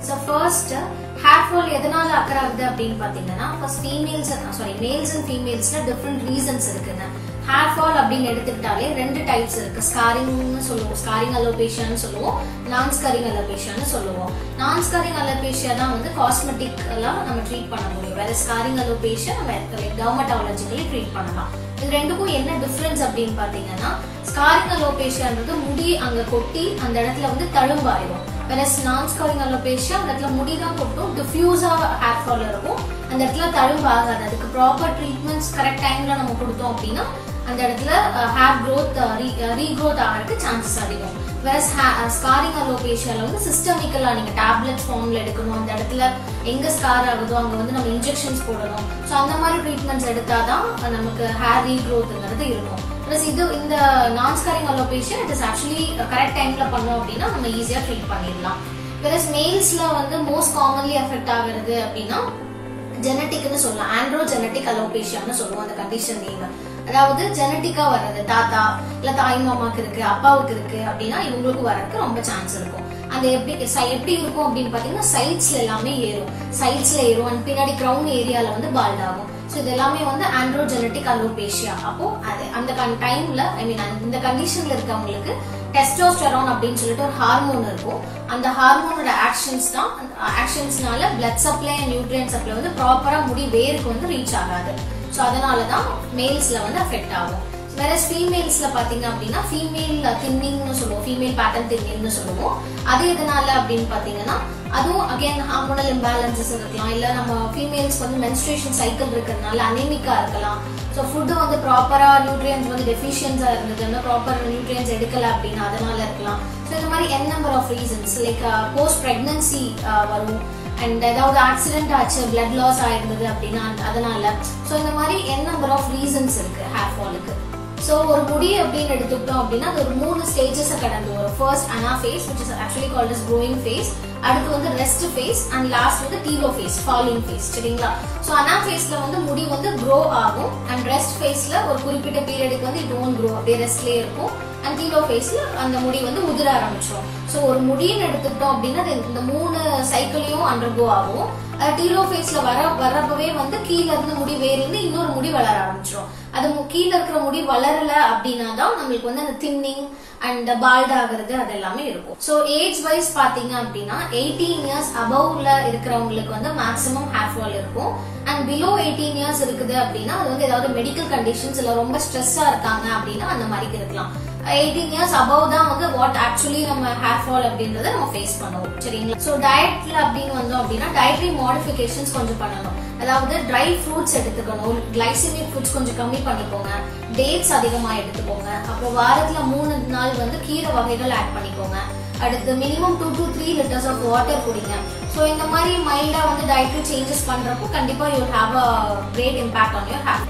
so first hair fall எதனால occur ஆகுது அப்படின்னு பாத்தீங்கன்னா first females sorry males and ஃபீமேல்ஸ்ல டிஃப்ரெண்ட் ரீசன்ஸ் இருக்குங்க ஹேர் ஃபால் அப்படின்னு எடுத்துக்கிட்டாலே ரெண்டு டைப்ஸ் இருக்கு ஸ்காரிங்னு சொல்லுவோம் ஸ்காரிங் அலோபேஷியான்னு சொல்லுவோம் நான் ஸ்காரிங் அலோபேஷியான்னு சொல்லுவோம் நான் ஸ்காரிங் அலோபேஷியா தான் வந்து காஸ்மெட்டிக் எல்லாம் நம்ம ட்ரீட் பண்ண முடியும் வேற ஸ்காரிங் அலோபேஷியா நம்ம டெர்மட்டாலஜிக்கலி ட்ரீட் பண்ணலாம் இது ரெண்டுக்கும் என்ன டிஃபரன்ஸ் அப்படின்னு பாத்தீங்கன்னா ஸ்காரிங் அலோபேஷியான்றது முடி அங்க கொட்டி அந்த இடத்துல வந்து தழும்பாயிரும் வெரஸ் நான் ஸ்காரிங் அலோபேஷியா அந்த இடத்துல முடி தான் கொட்டும் டிஃப்யூஸா ஹேர் ஃபால் இருக்கும் அந்த இடத்துல தழும்பு ஆகாது அதுக்கு ப்ராப்பர் ட்ரீட்மெண்ட்ஸ் கரெக்ட் டைம்ல நம்ம கொடுத்தோம் அப்படின்னா அந்த இடத்துல ஹேர் க்ரோத் ரீக்ரோத் ஆகிறதுக்கு சான்சஸ் அதிகம் வெரஸ் ஸ்காரிங் அலோபேஷியால வந்து சிஸ்டமிக்கலா நீங்க டேப்லெட்ஸ் ஃபார்ம்ல எடுக்கணும் அந்த இடத்துல எங்க ஸ்கார் ஆகுதோ அங்க வந்து நம்ம இன்ஜெக்ஷன்ஸ் போடணும் ஸோ அந்த மாதிரி ட்ரீட்மெண்ட்ஸ் எடுத்தாதான் நமக்கு ஹேர் ரீக்ரோத்ங்கிறது இருக்கும் ப்ளஸ் இது இந்த non scarring alopecia it is actually correct டைம்ல பண்ணோம் அப்படின்னா நம்ம ஈஸியா ட்ரீட் பண்ணிடலாம் வெரஸ் மெயில்ஸ்ல வந்து மோஸ்ட் காமன்லி அஃபெக்ட் ஆகுறது அப்படின்னா ஜெனட்டிக்னு சொல்லலாம் ஆண்ட்ரோ ஜெனட்டிக் அலோபேஷியான்னு சொல்லுவோம் அந்த கண்டிஷன் நேம் அதாவது ஜெனட்டிக்கா வர்றது தாத்தா இல்ல தாய் மாமாக்கு இருக்கு அப்பாவுக்கு இருக்கு அப்படின்னா இவங்களுக்கு வர்றதுக்கு ரொம்ப சான்ஸ் இருக்கும் அந்த எப்படி எப்படி இருக்கும் அப்படின்னு பாத்தீங்கன்னா சைட்ஸ்ல எல்லாமே ஏறும் சைட்ஸ்ல ஏறும் அண்ட் பின்னாடி கிரவுன் ஏரியால வந்து பால்ட் ஆகும் ஸோ இது எல்லாமே வந்து ஆண்ட்ரோஜெனட்டிக் அலோபேஷியா அப்போ அது அந்த டைம்ல ஐ மீன் இந்த கண்டிஷன்ல இருக்கவங்களுக்கு டெஸ்டோஸ்டெரான் அப்படின்னு சொல்லிட்டு ஒரு ஹார்மோன் இருக்கும் அந்த ஹார்மோனோட ஆக்ஷன்ஸ் தான் ஆக்ஷன்ஸ்னால blood supply and nutrient supply வந்து ப்ராப்பரா முடி வேருக்கு வந்து ரீச் ஆகாது ஸோ அதனால தான் மேல்ஸ்ல வந்து அஃபெக்ட் ஆகும் வேற ஃபீமேல்ஸ்ல பாத்தீங்க அப்படின்னா ஃபீமேல் தின்னிங்னு சொல்லுவோம் ஃபீமேல் பேட்டர்ன் தின்னிங்னு சொல்லுவோம் அது எதனால அப்படின்னு பாத்தீங்கன்னா அதுவும் அகைன் ஹார்மோனல் இம்பேலன்சஸ் இருக்கலாம் இல்ல நம்ம ஃபீமேல்ஸ்க்கு வந்து மென்ஸ்ட்ரேஷன் சைக்கிள் இருக்கிறதுனால அனிமிக்கா இருக்கலாம் ஸோ ஃபுட்டு வந்து ப்ராப்பரா நியூட்ரியன்ஸ் வந்து டெஃபிஷியன்ஸா இருந்ததுன்னா ப்ராப்பர் நியூட்ரியன்ஸ் எடுக்கல அப்படின்னா அதனால இருக்கலாம் ஸோ இந்த மாதிரி n number of reasons like post pregnancy வரும் அண்ட் ஏதாவது ஆக்சிடென்ட் ஆச்சு பிளட் லாஸ் ஆயிருந்தது அப்படின்னா அதனால ஸோ இந்த மாதிரி என் நம்பர் ஆஃப் ரீசன்ஸ் இருக்கு ஹேர் ஃபாலுக்கு ஸோ ஒரு முடி அப்படின்னு எடுத்துக்கிட்டோம் அப்படின்னா அது ஒரு மூணு ஸ்டேஜஸ் கடந்து வரும் ஃபர்ஸ்ட் அனா phase which is actually called is growing phase அடுத்து வந்து ரெஸ்ட் ஃபேஸ் அண்ட் லாஸ்ட் வந்து டீலோ ஃபேஸ் ஃபாலிங் ஃபேஸ் சரிங்களா ஸோ அனா ஃபேஸ்ல வந்து முடி வந்து க்ரோ ஆகும் அண்ட் ரெஸ்ட் ஃபேஸ்ல ஒரு குறிப்பிட்ட பீரியடுக்கு வந்து இட் ஓன் க்ரோ அப்படியே ரெஸ்ட்லேயே இருக்கும் அண்ட் டீலோ ஃபேஸ்ல அந்த முடி வந்து உதிர ஆரம்பிச்சிடும் ஸோ ஒரு முடின்னு எடுத்துக்கிட்டோம் அப்படின்னா இந்த மூணு சைக்கிளையும் அண்டர்கோ ஆகும் டீலோ ஃபேஸ்ல வர வரப்பவே வந்து கீழ இருந்து முடி வேர் இருந்து இன்னொரு முடி வளர ஆரம்பிச்சிடும் அது கீழே இருக்கிற முடி வளரல அப்படின்னா தான் நம்மளுக்கு வந்து அந்த தின்னிங் அண்ட் பால்ட் ஆகுறது அது எல்லாமே இருக்கும் ஸோ ஏஜ் வைஸ் பாத்தீங்க அப்படின்னா எயிட்டீன் இயர்ஸ் அபவ்ல இருக்கிறவங்களுக்கு வந்து மேக்ஸிமம் ஹேர் ஃபால் இருக்கும் அண்ட் பிலோ எயிட்டீன் இயர்ஸ் இருக்குது அப்படின்னா அது வந்து ஏதாவது மெடிக்கல் கண்டிஷன்ஸ் இல்ல ரொம்ப ஸ்ட்ரெஸ்ஸா இருக்காங்க அப்படின்னா அந்த மாதிரி இருக்கலாம் எயிட்டீன் இயர்ஸ் அபவ் தான் வந்து வாட் ஆக்சுவலி நம்ம ஹேர் ஃபால் அப்படின்றத நம்ம ஃபேஸ் பண்ணுவோம் சரிங்களா ஸோ டயட்ல அப்படின்னு வந்தோம் அப்படின்னா டயட்ரி மாடிஃபிகேஷன்ஸ் கொஞ்சம் பண்ணணும் அதாவது ட்ரை ஃப்ரூட்ஸ் எடுத்துக்கணும் கிளைசிமிக் ஃபுட்ஸ் கொஞ்சம் கம்மி பண்ணிக்கோங்க டேட்ஸ் அதிகமா எடுத்துக்கோங்க அப்புறம் வாரத்துல மூணு நாள் வந்து கீரை வகைகள் ஆட் பண்ணிக்கோங்க அடுத்து minimum two to three litres of water குடிங்க ஸோ இந்த மாதிரி மைல்டா வந்து டயட்ரி சேஞ்சஸ் பண்றப்போ கண்டிப்பா you have a great impact on your hair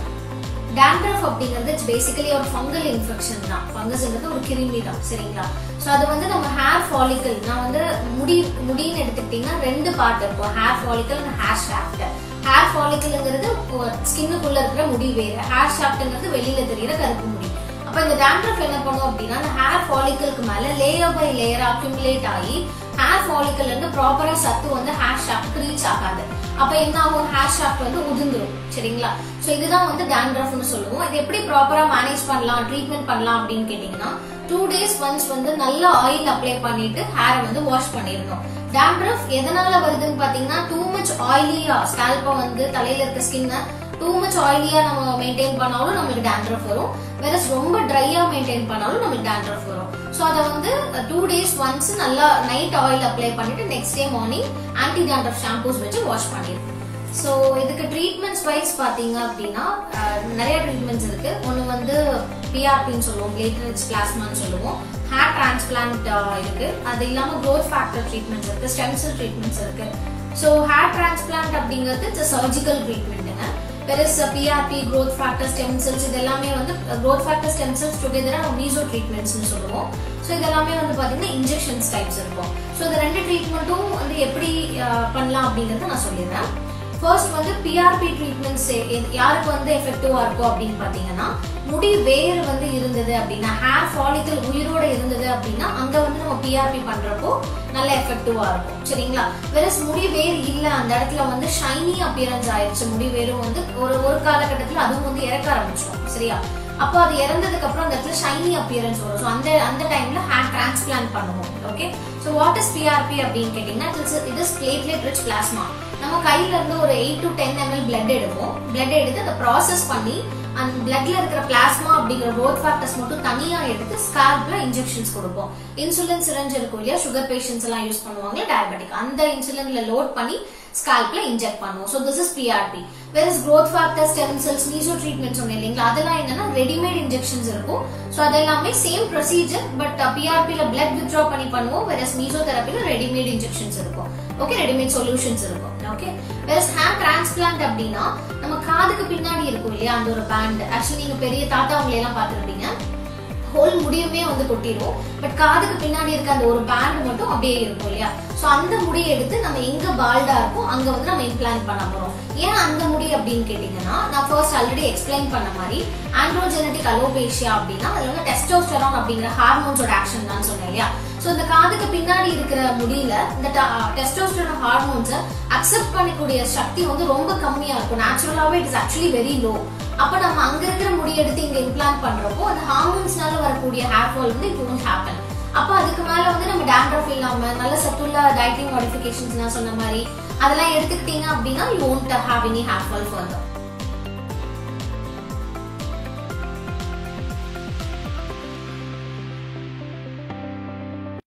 dandruff அப்படிங்கிறது பேசிக்கலி ஒரு ஃபங்கல் இன்ஃபெக்ஷன் தான் ஃபங்கஸ்ன்றது ஒரு கிருமி தான் சரிங்களா ஸோ அது வந்து நம்ம ஹேர் ஃபாலிக்கல் நான் வந்து முடி முடின்னு எடுத்துக்கிட்டீங்கன்னா ரெண்டு பார்ட் இருக்கும் hair follicle and hair shaft hair ஃபாலிக்கல்ங்கிறது ஸ்கின்னுக்குள்ள இருக்கிற முடி வேறு ஹேர் ஷாஃப்ட்ங்கிறது வெளியில தெரியிற கருப்பு முடி அப்ப இந்த டேண்ட்ரஃப் என்ன பண்ணும் அப்படின்னா அந்த ஹேர் ஃபாலிக்கலுக்கு மேல லேயர் பை லேயர் அக்யூமுலேட் ஆகி ஹேர் ஃபாலிக்கல் இருந்து ப்ராப்பரா சத்து வந்து ஹேர் ஷாஃப்ட் ரீச் ஆகாது அப்ப என்ன ஆகும் ஹேர் ஷாஃப்ட் வந்து உதிர்ந்துரும் சரிங்களா சோ இதுதான் வந்து டேண்ட்ரஃப்னு சொல்லுவோம் இது எப்படி ப்ராப்பரா மேனேஜ் பண்ணலாம் ட்ரீட்மெண்ட் பண்ணலாம் அப்படின்னு கேட்டீங்கன்னா டூ டேஸ் ஒன்ஸ் வந்து நல்ல ஆயில் அப்ளை பண்ணிட்டு ஹேரை வந்து வாஷ் பண்ணிடணும் டேண்ட்ரஃப் எதனால வருதுன்னு பாத்தீங்கன்னா டூ மச் ஆயிலியா ஸ்கேல்ப வந்து தலையில இருக்க ஸ்கின்ன டூ மச் ஆயிலியா நம்ம மெயின்டைன் பண்ணாலும் நம்மளுக்கு டேண்ட்ரஃப் வரும் வேற ரொம்ப ட்ரையா மெயின்டைன் பண்ணாலும் நம்மளுக்கு டேண்ட்ரஃப் வரும் ஸோ அதை வந்து டூ டேஸ் ஒன்ஸ் நல்லா நைட் ஆயில் அப்ளை பண்ணிட்டு next day morning anti dandruff shampoos வச்சு வாஷ் பண்ணிடுவோம் ஸோ இதுக்கு ட்ரீட்மெண்ட்ஸ் வைஸ் பார்த்தீங்க அப்படின்னா நிறைய ட்ரீட்மெண்ட்ஸ் இருக்கு ஒன்று வந்து பிஆர்பின்னு சொல்லுவோம் பிளேட்லெட்ஸ் பிளாஸ்மான்னு சொல்லுவோம் ஹேர் டிரான்ஸ்பிளான்ட் இருக்கு அது இல்லாமல் க்ரோத் ஃபேக்டர் ட்ரீட்மெண்ட்ஸ் இருக்கு ஸ்டெம் செல் ட்ரீட்மெண்ட்ஸ் இருக்கு ஸோ ஹேர் டிரான்ஸ்பிளான்ட் அப்படிங்கிறது இட்ஸ் சர்ஜிக்கல் ட்ரீட்மெண்ட்டுங்க பெருஸ் PRP growth factor stem cells இது எல்லாமே வந்து க்ரோத் ஃபேக்டர் ஸ்டெம் செல்ஸ் டுகெதரா நம்ம மீசோ ட்ரீட்மெண்ட்ஸ்னு சொல்லுவோம் ஸோ இதெல்லாமே வந்து பார்த்தீங்கன்னா இன்ஜெக்ஷன்ஸ் டைப்ஸ் இருக்கும் ஸோ இந்த ரெண்டு ட்ரீட்மெண்ட்டும் வந்து எப்படி பண்ணலாம் அப்படிங்கறத நான் சொல்லிடுறேன் ஃபர்ஸ்ட் வந்து பிஆர்பி ட்ரீட்மெண்ட்ஸ் யாருக்கு வந்து எஃபெக்டிவா இருக்கும் அப்படின்னு பாத்தீங்கன்னா முடி வேர் வந்து இருந்தது அப்படின்னா ஹேர் ஃபாலிக்கல் உயிரோட இருந்தது அப்படின்னா அங்க வந்து நம்ம பிஆர்பி பண்றப்போ நல்ல எஃபெக்டிவா இருக்கும் சரிங்களா வெரஸ் முடி வேர் இல்ல அந்த இடத்துல வந்து ஷைனி அப்பியரன்ஸ் ஆயிடுச்சு முடி வேரும் வந்து ஒரு ஒரு காலகட்டத்துல அதுவும் வந்து இறக்க ஆரம்பிச்சிடும் சரியா அப்போ அது இறந்ததுக்கு அப்புறம் அந்த இடத்துல ஷைனி அப்பியரன்ஸ் வரும் ஸோ அந்த அந்த டைம்ல ஹேர் டிரான்ஸ்பிளான்ட் பண்ணுவோம் okay so what is PRP அப்படின்னு கேட்டீங்கன்னா it is platelet rich plasma நம்ம கையில இருந்து ஒரு eight to ten ML blood எடுப்போம் பிளட் எடுத்து அதை ப்ராசஸ் பண்ணி அந்த பிளட்ல இருக்கிற பிளாஸ்மா அப்படிங்கிற growth ஃபேக்டர்ஸ் மட்டும் தனியா எடுத்து ஸ்கால்ப்ல இன்ஜெக்ஷன்ஸ் கொடுப்போம் இன்சுலின் சிரஞ்ச் இருக்கும் இல்லையா சுகர் பேஷண்ட்ஸ் எல்லாம் யூஸ் பண்ணுவாங்க டயபெட்டிக் அந்த இன்சுலின்ல லோட் பண்ணி ஸ்கால்ப்ல இன்ஜெக்ட் பண்ணுவோம் ஸோ திஸ் இஸ் பிஆர்பி வேற growth factor stem cells meso treatment சொன்னேன் இல்லைங்களா அதெல்லாம் என்னன்னா ரெடிமேட் இன்ஜெக்ஷன்ஸ் இருக்கும் ஸோ அதெல்லாமே சேம் ப்ரொசீஜர் பட் பிஆர்பில பிளட் வித்ட்ரா பண்ணி பண்ணுவோம் வேற மீசோ தெரப்பில ரெடிமேட் இன்ஜெக்ஷன்ஸ் இருக்கும் ஓகே ரெடிமேட் சொல்யூஷன்ஸ் இருக்கும் ஓகே வேற ஹேர் டிரான்ஸ்பிளான்ட் அப்படின்னா நம்ம காதுக்கு பின்னாடி இருக்கும் இல்லையா அந்த ஒரு பேண்ட் ஆக்சுவலி நீங்க பெரிய தாத்தா அவங்களை எல்லாம் பார்த்துருப்பீங்க ஹோல் முடியுமே வந்து கொட்டிடும் பட் காதுக்கு பின்னாடி இருக்க அந்த ஒரு பேண்ட் மட்டும் அப்படியே இருக்கும் இல்லையா சோ அந்த முடியை எடுத்து நம்ம எங்க பால்டா இருக்கும் அங்க வந்து நம்ம இம்ப்ளான்ட் பண்ண போறோம் ஏன் அந்த முடி அப்படின்னு கேட்டீங்கன்னா நான் ஃபர்ஸ்ட் ஆல்ரெடி எக்ஸ்பிளைன் பண்ண மாதிரி ஆண்ட்ரோஜெனட்டிக் அலோபேஷியா அப்படின்னா அதுல வந்து டெஸ்டோஸ்டரான் அப்படிங்கிற ஹார்மோன்ஸோட ஆக்ஷன் தான் சொன்னேன் இல்லையா சோ இந்த காதுக்கு பின்னாடி இருக்கிற முடியில இந்த டெஸ்டோஸ்டரான் ஹார்மோன்ஸை அக்செப்ட் பண்ணக்கூடிய சக்தி வந்து ரொம்ப கம்மியா இருக்கும் நேச்சுரலாவே it is actually very low அப்ப நம்ம அங்க இருக்கிற முடி எடுத்து இங்க இம்ப்ளான்ட் பண்றப்போ அந்த ஹார்மோன்ஸ்னால வரக்கூடிய ஹேர் ஃபால் வந்து இட் ஒன்ட் ஹேப்பன் அப்ப அதுக்கு மேல வந்து நம்ம டேண்ட்ரஃப் இல்லாம நல்ல சத்துள்ள டயட்டிங் மாடிஃபிகேஷன்ஸ் நான் சொன்ன மாதிரி அதெல்லாம் எடுத்துக்கிட்டீங்க அப்படின்னா you won't have any hair fall further